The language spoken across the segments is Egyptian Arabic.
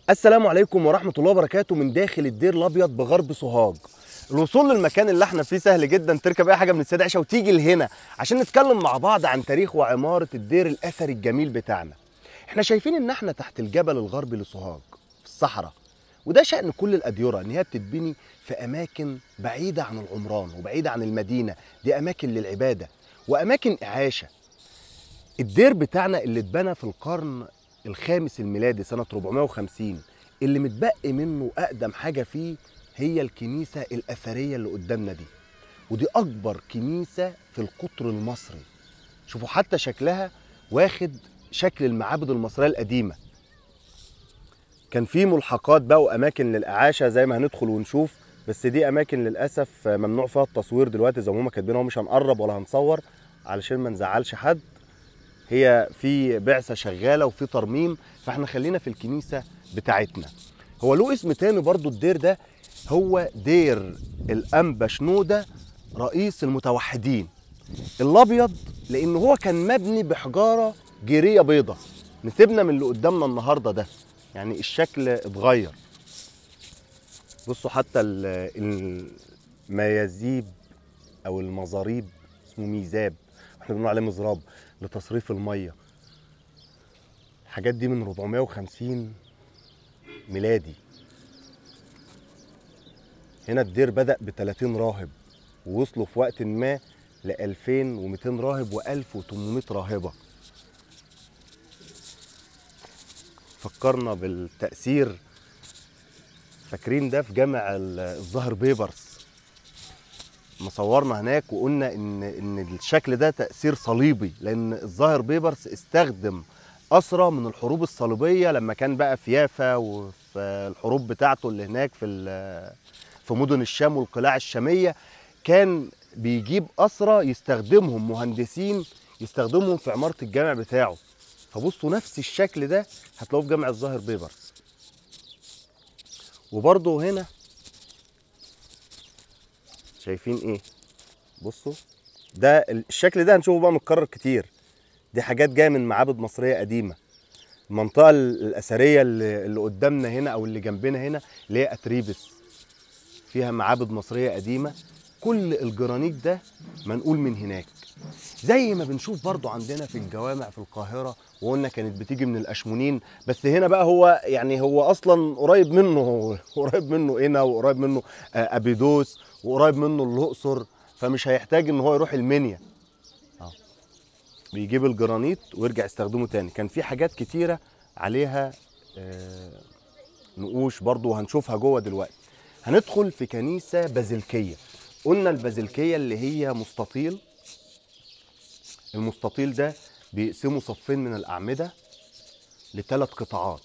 السلام عليكم ورحمة الله وبركاته من داخل الدير الأبيض بغرب سوهاج. الوصول للمكان اللي احنا فيه سهل جدا تركب أي حاجة من السيدة عيشة وتيجي لهنا عشان نتكلم مع بعض عن تاريخ وعمارة الدير الأثري الجميل بتاعنا. احنا شايفين إن احنا تحت الجبل الغربي لسوهاج في الصحراء. وده شأن كل الأديرة إن هي بتتبني في أماكن بعيدة عن العمران وبعيدة عن المدينة، دي أماكن للعبادة وأماكن إعاشة. الدير بتاعنا اللي اتبنى في القرن الخامس الميلادي سنة 450 اللي متبقي منه أقدم حاجة فيه هي الكنيسة الأثرية اللي قدامنا دي ودي أكبر كنيسة في القطر المصري شوفوا حتى شكلها واخد شكل المعابد المصرية القديمة كان في ملحقات بقى وأماكن للإعاشة زي ما هندخل ونشوف بس دي أماكن للأسف ممنوع فيها التصوير دلوقتي زي ما هما كاتبين اهو مش هنقرب ولا هنصور علشان ما نزعلش حد هي في بعثه شغاله وفي ترميم فاحنا خلينا في الكنيسه بتاعتنا هو له اسم تاني برضو الدير ده هو دير الانبا شنوده رئيس المتوحدين الابيض لان هو كان مبني بحجاره جيريه بيضه نسيبنا من اللي قدامنا النهارده ده يعني الشكل اتغير بصوا حتى ال- الميازيب او المزاريب اسمه ميزاب احنا بنقول عليه مزراب لتصريف الميه الحاجات دي من 450 ميلادي هنا الدير بدأ ب 30 راهب ووصلوا في وقت ما ل 2200 راهب و 1800 راهبة فكرنا بالتأثير فاكرين ده في جامع ال- الظاهر بيبرس ما صورنا هناك وقلنا ان ان الشكل ده تاثير صليبي لان الظاهر بيبرس استخدم اسرى من الحروب الصليبيه لما كان بقى في يافا وفي الحروب بتاعته اللي هناك في ال- في مدن الشام والقلاع الشاميه كان بيجيب اسرى يستخدمهم مهندسين يستخدمهم في عماره الجامع بتاعه فبصوا نفس الشكل ده هتلاقوه في جامع الظاهر بيبرس وبرضه هنا شايفين ايه بصوا ده الشكل ده هنشوفه بقى متكرر كتير دي حاجات جايه من معابد مصريه قديمه المنطقه ال- الاثريه اللي, اللي قدامنا هنا او اللي جنبنا هنا اللي هي اتريبس فيها معابد مصريه قديمه كل الجرانيت ده منقول من هناك زي ما بنشوف برضو عندنا في الجوامع في القاهرة وقلنا كانت بتيجي من الأشمونين بس هنا بقى هو يعني هو أصلا قريب منه قريب منه هنا وقريب منه آه، أبيدوس وقريب منه الأقصر فمش هيحتاج إن هو يروح المنيا آه. بيجيب الجرانيت ويرجع يستخدمه تاني كان في حاجات كتيرة عليها آه، نقوش برضو وهنشوفها جوه دلوقتي هندخل في كنيسة بازلكية قلنا البازلكية اللي هي مستطيل المستطيل ده بيقسموا صفين من الأعمدة لثلاث قطاعات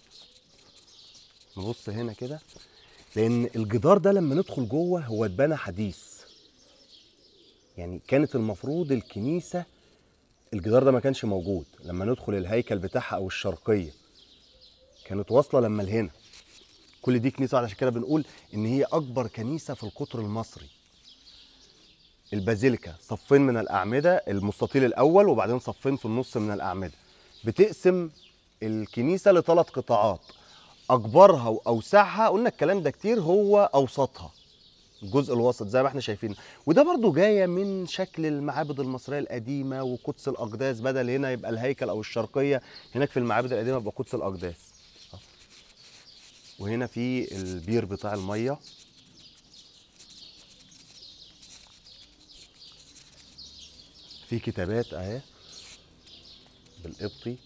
نبص هنا كده لأن الجدار ده لما ندخل جوه هو اتبنى حديث يعني كانت المفروض الكنيسة الجدار ده ما كانش موجود لما ندخل الهيكل بتاعها أو الشرقية كانت واصلة لما لهنا كل دي كنيسة علشان كده بنقول إن هي أكبر كنيسة في القطر المصري البازيليكا صفين من الأعمدة المستطيل الأول وبعدين صفين في النص من الأعمدة بتقسم الكنيسة لثلاث قطاعات أكبرها وأوسعها قلنا الكلام ده كتير هو أوسطها الجزء الوسط زي ما احنا شايفين وده برضو جاية من شكل المعابد المصرية القديمة وقدس الأقداس بدل هنا يبقى الهيكل أو الشرقية هناك في المعابد القديمة يبقى قدس الأقداس وهنا في البير بتاع الميه في كتابات اهي بالقبطي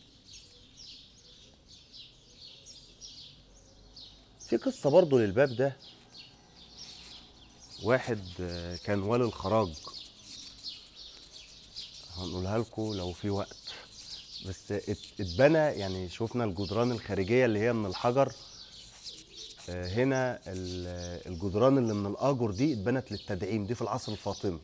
في قصة برضو للباب ده واحد آه، كان والي الخراج هنقولها لكم لو في وقت بس ات- اتبنى يعني شفنا الجدران الخارجية اللي هي من الحجر آه، هنا ال- الجدران اللي من الآجر دي اتبنت للتدعيم دي في العصر الفاطمي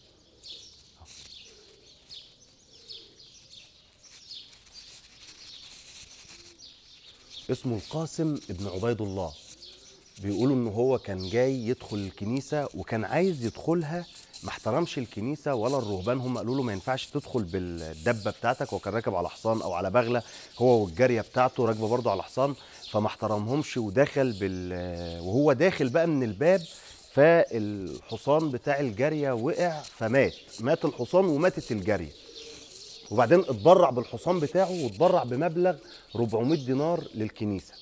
اسمه القاسم ابن عبيد الله بيقولوا ان هو كان جاي يدخل الكنيسه وكان عايز يدخلها ما احترمش الكنيسه ولا الرهبان هم قالوا له ما ينفعش تدخل بالدبه بتاعتك هو كان راكب على حصان او على بغله هو والجاريه بتاعته راكبه برضه على حصان فما احترمهمش ودخل بال وهو داخل بقى من الباب فالحصان بتاع الجاريه وقع فمات مات الحصان وماتت الجاريه وبعدين اتبرع بالحصان بتاعه واتبرع بمبلغ 400 دينار للكنيسه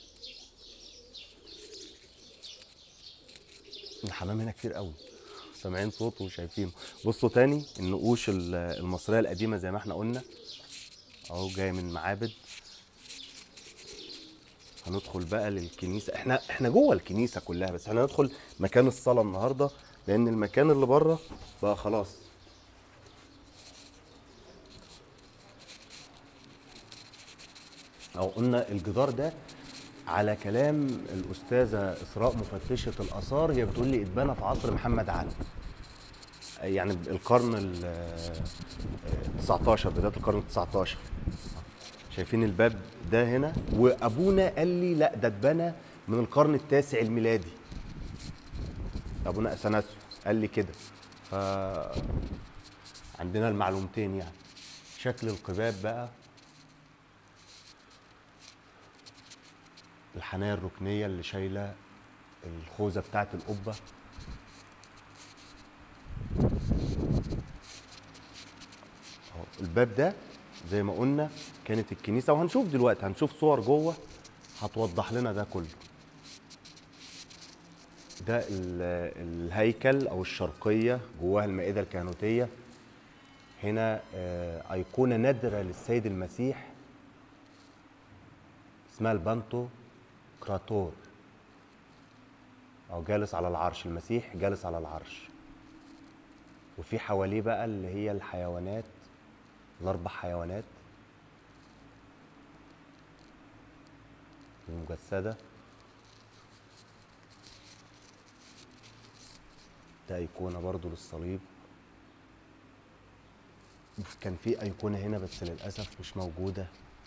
الحمام هنا كتير قوي سامعين صوته وشايفينه بصوا تاني النقوش ال- المصريه القديمه زي ما احنا قلنا اهو جاي من معابد هندخل بقى للكنيسه احنا احنا جوه الكنيسه كلها بس احنا هندخل مكان الصلاه النهارده لان المكان اللي بره بقى خلاص او قلنا الجدار ده على كلام الاستاذه اسراء مفتشه الاثار هي بتقول لي اتبنى في عصر محمد علي يعني القرن ال 19 بدايه القرن ال 19 شايفين الباب ده هنا وابونا قال لي لا ده اتبنى من القرن التاسع الميلادي ابونا اثناسيوس قال لي كده ف عندنا المعلومتين يعني شكل القباب بقى الحنايه الركنيه اللي شايله الخوذه بتاعت القبه أهو الباب ده زي ما قلنا كانت الكنيسه وهنشوف دلوقتي هنشوف صور جوه هتوضح لنا ده كله ده ال- الهيكل او الشرقيه جواها المائده الكهنوتيه هنا آه، ايقونه نادره للسيد المسيح اسمها البانتو كراتور او جالس على العرش المسيح جالس على العرش وفي حواليه بقى اللي هي الحيوانات الاربع حيوانات المجسده ده ايقونه برضو للصليب كان في ايقونه هنا بس للاسف مش موجوده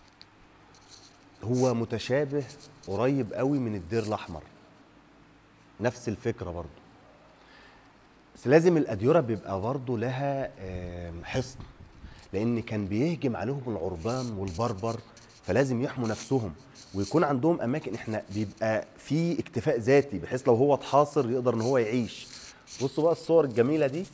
هو متشابه قريب قوي من الدير الاحمر نفس الفكره برضو بس لازم الاديره بيبقى برضو لها آم، حصن لان كان بيهجم عليهم العربان والبربر فلازم يحموا نفسهم ويكون عندهم اماكن احنا بيبقى في اكتفاء ذاتي بحيث لو هو اتحاصر يقدر ان هو يعيش بصوا بقى الصور الجميله دي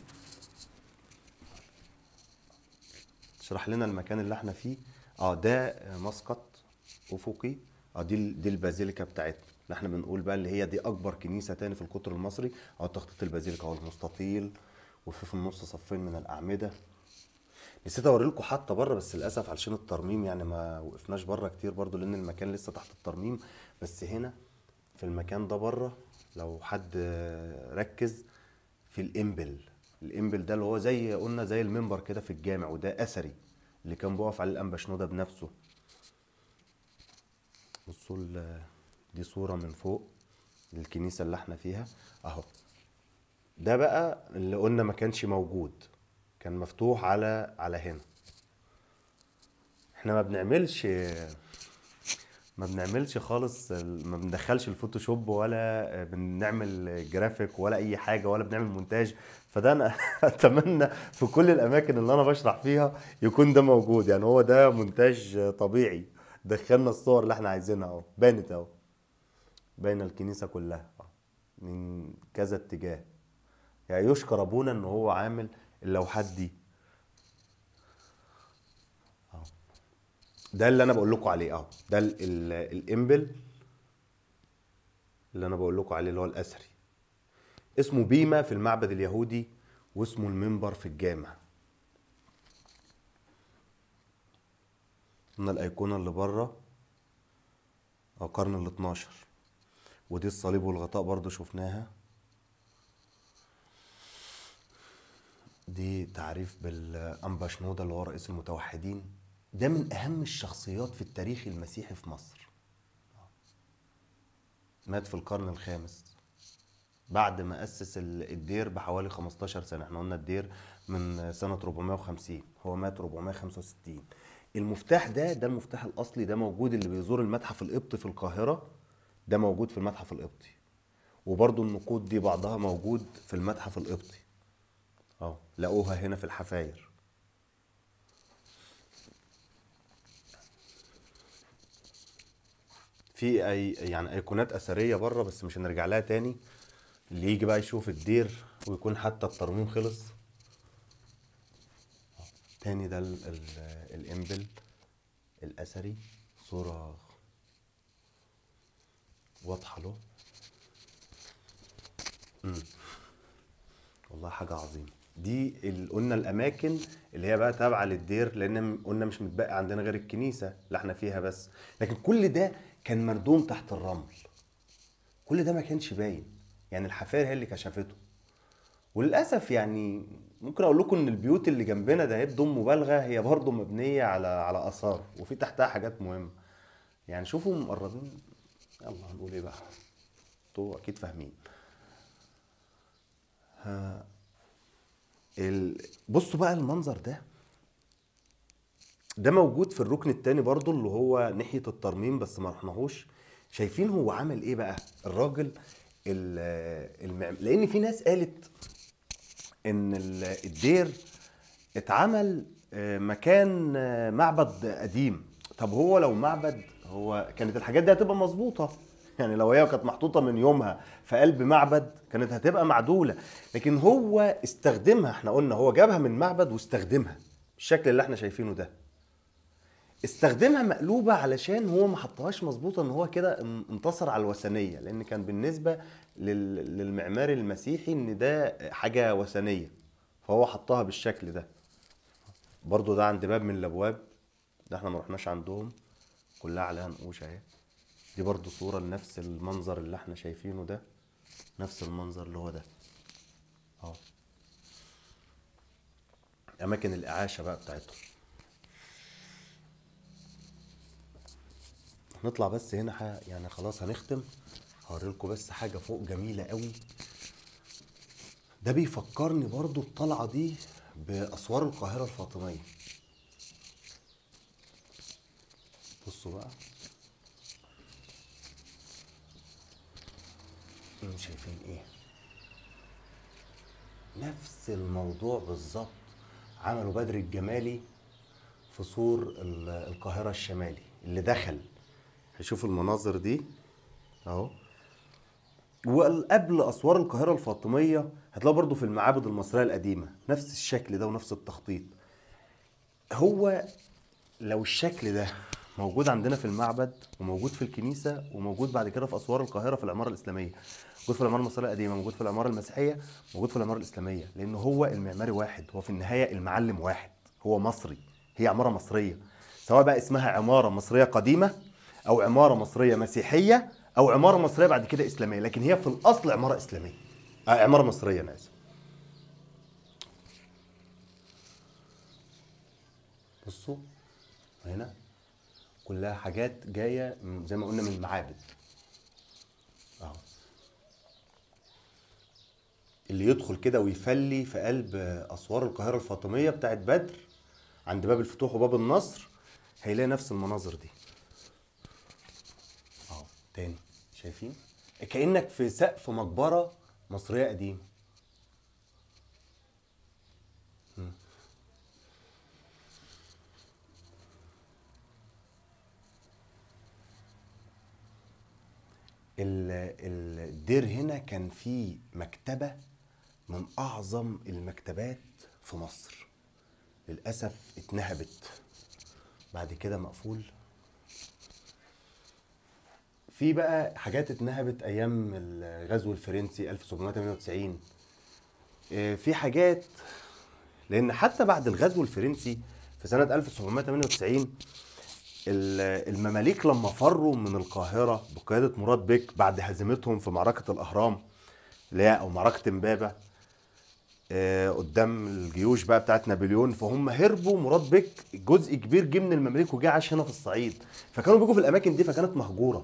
اشرح لنا المكان اللي احنا فيه اه ده مسقط افقي اه دي ال- دي البازيليكا بتاعتنا اللي احنا بنقول بقى اللي هي دي اكبر كنيسه تاني في القطر المصري اه تخطيط البازيليكا هو المستطيل وفي في النص صفين من الاعمده نسيت اوري لكم حتى بره بس للاسف علشان الترميم يعني ما وقفناش بره كتير برضو لان المكان لسه تحت الترميم بس هنا في المكان ده بره لو حد آه، ركز في الامبل الامبل ده اللي هو زي قلنا زي المنبر كده في الجامع وده اثري اللي كان بيقف عليه الانبا شنوده بنفسه بصوا ال- دي صوره من فوق للكنيسه اللي احنا فيها اهو ده بقى اللي قلنا ما كانش موجود كان مفتوح على على هنا احنا ما بنعملش ما بنعملش خالص ال- ما بندخلش الفوتوشوب ولا بنعمل جرافيك ولا اي حاجه ولا بنعمل مونتاج فده انا اتمنى في كل الاماكن اللي انا بشرح فيها يكون ده موجود يعني هو ده مونتاج طبيعي دخلنا الصور اللي احنا عايزينها اهو بانت اهو باينه الكنيسه كلها أهو، من كذا اتجاه يعني يشكر ابونا ان هو عامل اللوحات دي أهو. ده اللي انا بقول لكم عليه اهو ده ال- ال- الامبل اللي انا بقول لكم عليه اللي هو الاثري اسمه بيما في المعبد اليهودي واسمه المنبر في الجامع قلنا الايقونه اللي بره او القرن ال 12 ودي الصليب والغطاء برضو شفناها دي تعريف بالأنبا شنودة اللي هو رئيس المتوحدين ده من أهم الشخصيات في التاريخ المسيحي في مصر مات في القرن الخامس بعد ما أسس ال- الدير بحوالي 15 سنة احنا قلنا الدير من سنة 450 هو مات 465 المفتاح ده ده المفتاح الأصلي ده موجود اللي بيزور المتحف القبطي في القاهرة ده موجود في المتحف القبطي وبرضه النقود دي بعضها موجود في المتحف القبطي اهو لقوها هنا في الحفاير في اي يعني ايقونات اثريه بره بس مش هنرجع لها تاني اللي يجي بقى يشوف الدير ويكون حتى الترميم خلص تاني ده ال- ال- الامبل الاثري صوره واضحه له مم. والله حاجه عظيمه دي ال- قلنا الاماكن اللي هي بقى تابعه للدير لان م- قلنا مش متبقي عندنا غير الكنيسه اللي احنا فيها بس لكن كل ده كان مردوم تحت الرمل كل ده ما كانش باين يعني الحفاير هي اللي كشفته وللاسف يعني ممكن اقول لكم ان البيوت اللي جنبنا ده هي بدون مبالغه هي برضه مبنيه على على اثار وفي تحتها حاجات مهمه يعني شوفوا مقربين يلا هنقول ايه بقى انتوا اكيد فاهمين ها ال... بصوا بقى المنظر ده ده موجود في الركن التاني برضو اللي هو ناحية الترميم بس ما رحناهوش شايفين هو عمل ايه بقى الراجل ال- المعم... لان في ناس قالت ان ال- الدير اتعمل آه، مكان آه، معبد قديم طب هو لو معبد هو كانت الحاجات دي هتبقى مظبوطه يعني لو هي كانت محطوطه من يومها في قلب معبد كانت هتبقى معدوله لكن هو استخدمها احنا قلنا هو جابها من معبد واستخدمها بالشكل اللي احنا شايفينه ده استخدمها مقلوبه علشان هو ما حطهاش مظبوطه ان هو كده ان- انتصر على الوثنيه لان كان بالنسبه لل- للمعماري المسيحي ان ده حاجه وثنيه فهو حطها بالشكل ده برضو ده عند باب من الابواب ده احنا ما رحناش عندهم كلها عليها نقوش اهي دي برضو صوره لنفس المنظر اللي احنا شايفينه ده نفس المنظر اللي هو ده اهو اماكن الاعاشه بقى بتاعتهم نطلع بس هنا ح- يعني خلاص هنختم هوريلكم بس حاجة فوق جميلة قوي ده بيفكرني برضو الطلعة دي بأسوار القاهرة الفاطمية بصوا بقى انتوا شايفين ايه نفس الموضوع بالظبط عملوا بدر الجمالي في سور ال- القاهرة الشمالي اللي دخل هيشوف المناظر دي اهو وقبل اسوار القاهره الفاطميه هتلاقوا برضو في المعابد المصريه القديمه نفس الشكل ده ونفس التخطيط هو لو الشكل ده موجود عندنا في المعبد وموجود في الكنيسه وموجود بعد كده في اسوار القاهره في العماره الاسلاميه موجود في العماره المصريه القديمه موجود في العماره المسيحيه موجود في العماره الاسلاميه لان هو المعماري واحد هو في النهايه المعلم واحد هو مصري هي عماره مصريه سواء بقى اسمها عماره مصريه قديمه او عماره مصريه مسيحيه او عماره مصريه بعد كده اسلاميه لكن هي في الاصل عماره اسلاميه آه عماره مصريه انا اسف بصوا هنا كلها حاجات جايه من- زي ما قلنا من المعابد اهو اللي يدخل كده ويفلي في قلب اسوار القاهره الفاطميه بتاعت بدر عند باب الفتوح وباب النصر هيلاقي نفس المناظر دي اهو تاني شايفين كانك في سقف مقبره مصريه قديمه مم. ال- ال- الدير هنا كان فيه مكتبة من أعظم المكتبات في مصر للأسف اتنهبت بعد كده مقفول في بقى حاجات اتنهبت أيام الغزو الفرنسي 1798 اه، في حاجات لأن حتى بعد الغزو الفرنسي في سنة 1798 ال- المماليك لما فروا من القاهرة بقيادة مراد بيك بعد هزيمتهم في معركة الأهرام اللي هي أو معركة إمبابة آه، قدام الجيوش بقى بتاعت نابليون فهم هربوا مراد بيك جزء كبير جه من المماليك وجه عاش هنا في الصعيد فكانوا بيجوا في الأماكن دي فكانت مهجورة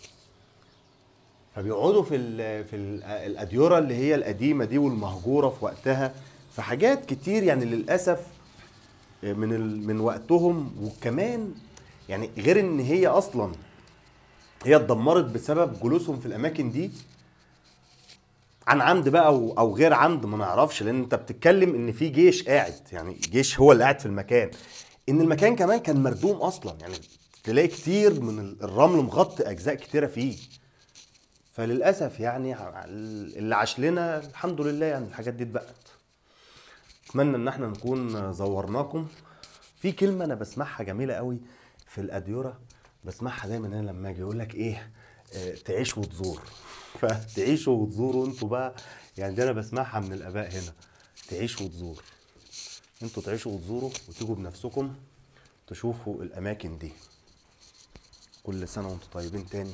فبيقعدوا في ال في ال الأديرة اللي هي القديمة دي والمهجورة في وقتها فحاجات كتير يعني للأسف من ال... من وقتهم وكمان يعني غير ان هي اصلا هي اتدمرت بسبب جلوسهم في الاماكن دي عن عمد بقى او أو غير عمد ما نعرفش لان انت بتتكلم ان في جيش قاعد يعني جيش هو اللي قاعد في المكان ان المكان كمان كان مردوم اصلا يعني تلاقي كتير من الرمل مغطي اجزاء كتيره فيه فللاسف يعني اللي عاش لنا الحمد لله يعني الحاجات دي اتبقت اتمنى ان احنا نكون زورناكم في كلمه انا بسمعها جميله قوي في الاديره بسمعها دايما انا لما اجي يقول لك ايه آه، تعيش وتزور فتعيشوا وتزوروا انتوا بقى يعني دي انا بسمعها من الاباء هنا تعيش وتزور انتوا تعيشوا وتزوروا وتيجوا بنفسكم تشوفوا الاماكن دي كل سنه وانتوا طيبين تاني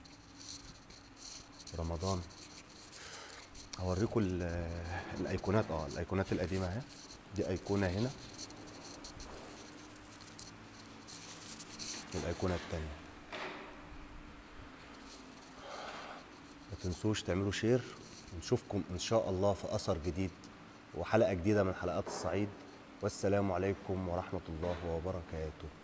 رمضان هوريكم ال- الايقونات اه الايقونات القديمه اهي دي ايقونه هنا والايقونه التانيه ما تنسوش تعملوا شير ونشوفكم ان شاء الله في اثر جديد وحلقه جديده من حلقات الصعيد والسلام عليكم ورحمه الله وبركاته